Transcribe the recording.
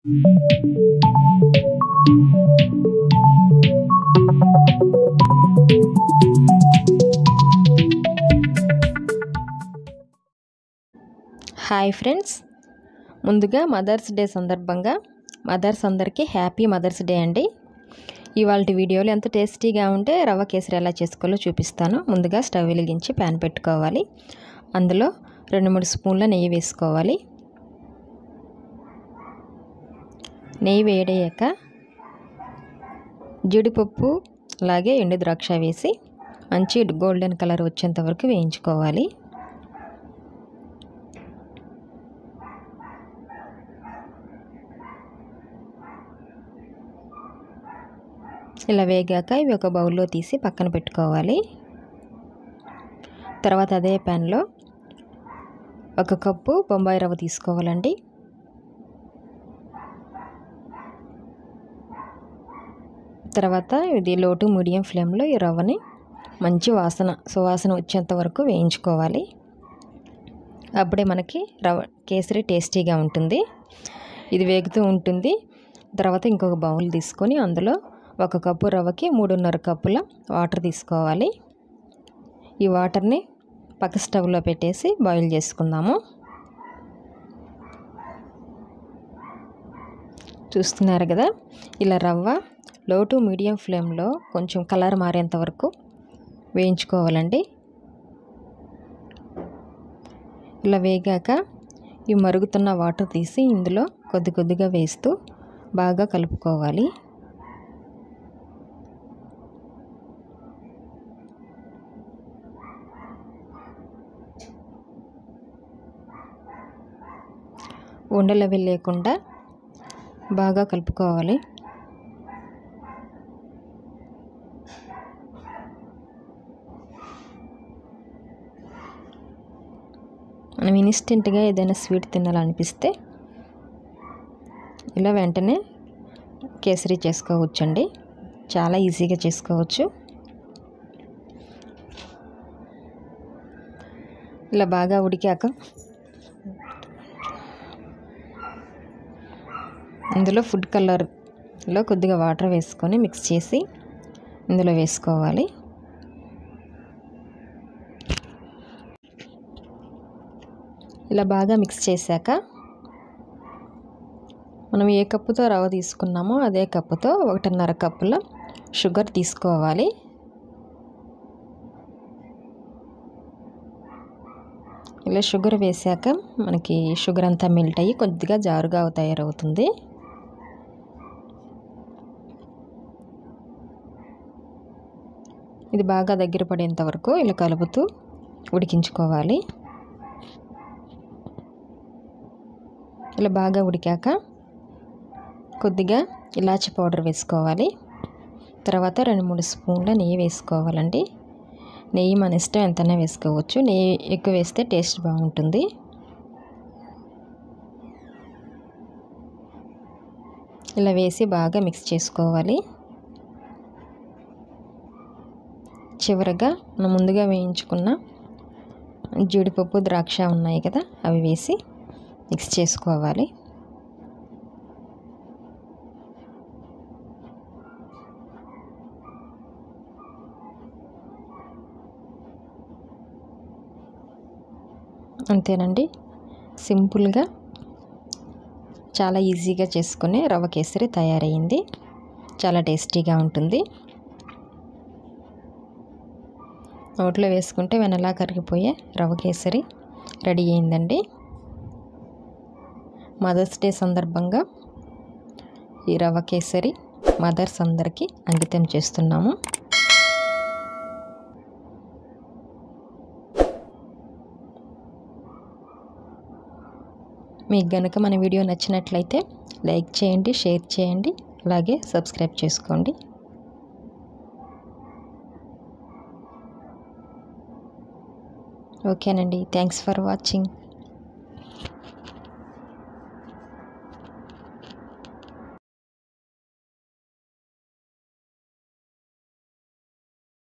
hi friends ముందుగా Mother's Day సందర్భంగా mothers అందరికీ హ్యాపీ మదర్స్ డే అండి ఇవాళ వీడియోలో ఎంత టేస్టీగా ఉంటే రవ్వ కేసరి ఎలా చేసుకోవాలో చూపిస్తాను ముందుగా స్టవ్ వెలిగించి ప్యాన్ పెట్టుకోవాలి అందులో రెండు మూడు స్పూన్ల నెయ్యి వేసుకోవాలి నెయ్యి వేడయ్యాక జీడిపప్పు అలాగే ఎండు ద్రాక్ష వేసి మంచి గోల్డెన్ కలర్ వచ్చేంత వరకు వేయించుకోవాలి ఇలా వేగాక ఇవి ఒక బౌల్లో తీసి పక్కన పెట్టుకోవాలి తర్వాత అదే ప్యాన్లో ఒక కప్పు బొంబాయి రవ్వ తీసుకోవాలండి తర్వాత ఇది లో టు మీడియం ఫ్లేమ్లో ఈ రవ్వని మంచి వాసన సువాసన వచ్చేంత వరకు వేయించుకోవాలి అప్పుడే మనకి రవ్వ కేసరి టేస్టీగా ఉంటుంది ఇది వేగుతూ ఉంటుంది తర్వాత ఇంకొక బౌల్ తీసుకొని అందులో ఒక కప్పు రవ్వకి మూడున్నర కప్పుల వాటర్ తీసుకోవాలి ఈ వాటర్ని పక్క స్టవ్లో పెట్టేసి బాయిల్ చేసుకుందాము చూస్తున్నారు కదా ఇలా రవ్వ లో టు మీడియం ఫ్లేమ్లో కొంచెం కలర్ మారేంత వరకు వేయించుకోవాలండి ఇలా వేగాక ఈ మరుగుతున్న వాటర్ తీసి ఇందులో కొద్ది కొద్దిగా వేస్తూ బాగా కలుపుకోవాలి ఉండలు అవి లేకుండా బాగా కలుపుకోవాలి మనం ఇన్స్టెంట్గా ఏదైనా స్వీట్ తినాలనిపిస్తే ఇలా వెంటనే కేసరి చేసుకోవచ్చండి చాలా ఈజీగా చేసుకోవచ్చు ఇలా బాగా ఉడికాక ఇందులో ఫుడ్ కలర్లో కొద్దిగా వాటర్ వేసుకొని మిక్స్ చేసి ఇందులో వేసుకోవాలి ఇలా బాగా మిక్స్ చేశాక మనం ఏ కప్పుతో రవ్వ తీసుకున్నామో అదే కప్పుతో ఒకటిన్నర కప్పుల షుగర్ తీసుకోవాలి ఇలా షుగర్ వేసాక మనకి షుగర్ అంతా మెల్ట్ అయ్యి కొద్దిగా జారుగా తయారవుతుంది ఇది బాగా దగ్గర పడేంత వరకు ఇలా కలుపుతూ ఉడికించుకోవాలి ఇలా బాగా ఉడికాక కొద్దిగా ఇలాచి పౌడర్ వేసుకోవాలి తర్వాత రెండు మూడు స్పూన్ల నెయ్యి వేసుకోవాలండి నెయ్యి మన ఇష్టం ఎంతైనా వేసుకోవచ్చు నెయ్యి ఎక్కువ వేస్తే టేస్ట్ బాగుంటుంది ఇలా వేసి బాగా మిక్స్ చేసుకోవాలి చివరగా మనం ముందుగా వేయించుకున్న జీడిపప్పు ద్రాక్ష ఉన్నాయి కదా అవి వేసి మిక్స్ చేసుకోవాలి అంతేనండి సింపుల్గా చాలా ఈజీగా చేసుకునే రవ్వ కేసరి తయారయ్యింది చాలా టేస్టీగా ఉంటుంది నోట్లో వేసుకుంటే వెనలా కరిగిపోయే రవ్వ కేసరి రెడీ అయిందండి మదర్స్ డే సందర్భంగా ఈ రవ్వ కేసరి మదర్స్ అందరికీ అంకితం చేస్తున్నాము మీకు గనుక మన వీడియో నచ్చినట్లయితే లైక్ చేయండి షేర్ చేయండి అలాగే సబ్స్క్రైబ్ చేసుకోండి ఓకేనండి థ్యాంక్స్ ఫర్ వాచింగ్